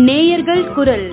நேயர்கள் குரல்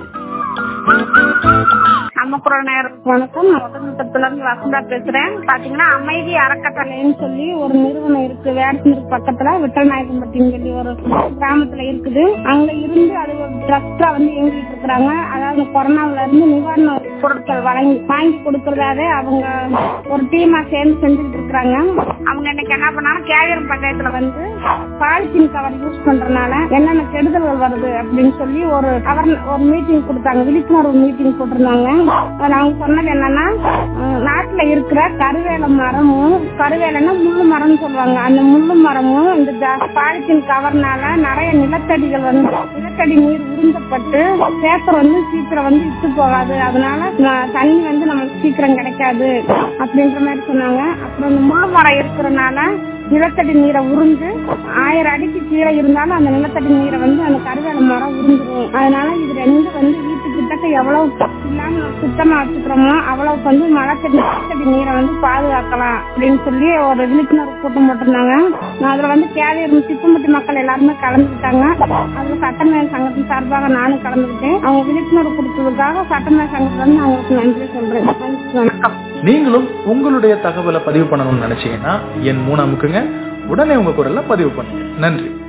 நம்ம குரல் நேயர்களுக்கு வணக்கம் நான் ஒட்டன்சத்திரத்துல இருந்து வசந்தா பேசுறேன் பாத்தீங்கன்னா அமைதி அறக்கட்டளைன்னு சொல்லி ஒரு நிறுவனம் இருக்கு வேடசனூர் பக்கத்துல விட்டநாயக்கம்பட்டின்னு சொல்லி ஒரு கிராமத்துல இருக்குது அங்க இருந்து அது ஒரு ட்ரஸ்டா வந்து இயங்கிட்டு இருக்கிறாங்க அதாவது கொரோனாவில இருந்து நிவாரண பொருட்கள் வழங்கி வாங்கி கொடுக்கறதாவே அவங்க ஒரு டீமா சேர்ந்து செஞ்சுட்டு இருக்கிறாங்க அவங்க இன்னைக்கு என்ன பண்ணாலும் கேவியர் பஞ்சாயத்துல வந்து பாலித்தீன் கவர் யூஸ் பண்றதுனால என்னென்ன கெடுதல்கள் வருது அப்படின்னு சொல்லி ஒரு அவர் ஒரு மீட்டிங் கொடுத்தாங்க விழிப்புணர்வு மீட்டிங் போட்டிருந்தாங்க அதுல அவங்க சொன்னது என்னன்னா அஹ், நாட்டுல இருக்கிற கருவேல மரமும் கருவேலைன்னா முள்ளு மரம்னு சொல்லுவாங்க அந்த முள்ளு மரமும் இந்த ஜா- பாலித்தீன் கவர்னால நிறைய நிலத்தடிகள் வந்து நிலத்தடி நீர் உறிஞ்சப்பட்டு பேப்பர் வந்து சீக்கிரம் வந்து இட்டு போகாது அதனால ந- தண்ணி வந்து நமக்கு சீக்கிரம் கிடைக்காது அப்படின்ற மாதிரி சொன்னாங்க அப்புறம் இந்த முள்ளு மரம் இருக்கிறனால நிலத்தடி நீரை உறிஞ்சு ஆயிரம் அடிக்கு கீழே இருந்தாலும் அந்த நிலத்தடி நீரை வந்து அந்த கருவேல மரம் உறிஞ்சிரும் அதனால இது ரெண்டு வந்து வீட்டுக்கிட்ட எவ்வளவு இல்லாம சுத்தமா வச்சுக்கிறோமோ அவ்வளவுக்கு வந்து மழைத்தடி நிலத்தடி நீரை வந்து பாதுகாக்கலாம் அப்படின்னு சொல்லி ஒரு விழிப்புணர்வு கூட்டம் போட்டிருந்தாங்க அதுல வந்து கேவியர் சிப்பம்பட்டி மக்கள் எல்லாருமே கலந்துக்கிட்டாங்க அதுல சட்டமேல் சங்கத்தின் சார்பாக நானும் கலந்துக்கிட்டேன் அவங்க விழிப்புணர்வு கொடுத்ததுக்காக சட்டமேல் சங்கத்துல இருந்து அவங்களுக்கு நன்றி சொல்றேன் நன்றி, வணக்கம் நீங்களும் உங்களுடைய தகவலை பதிவு பண்ணணும்னு நினைச்சீங்கன்னா என் மூணு அமுக்குங்க உடனே உங்க குரல்ல பதிவு பண்ணுங்க நன்றி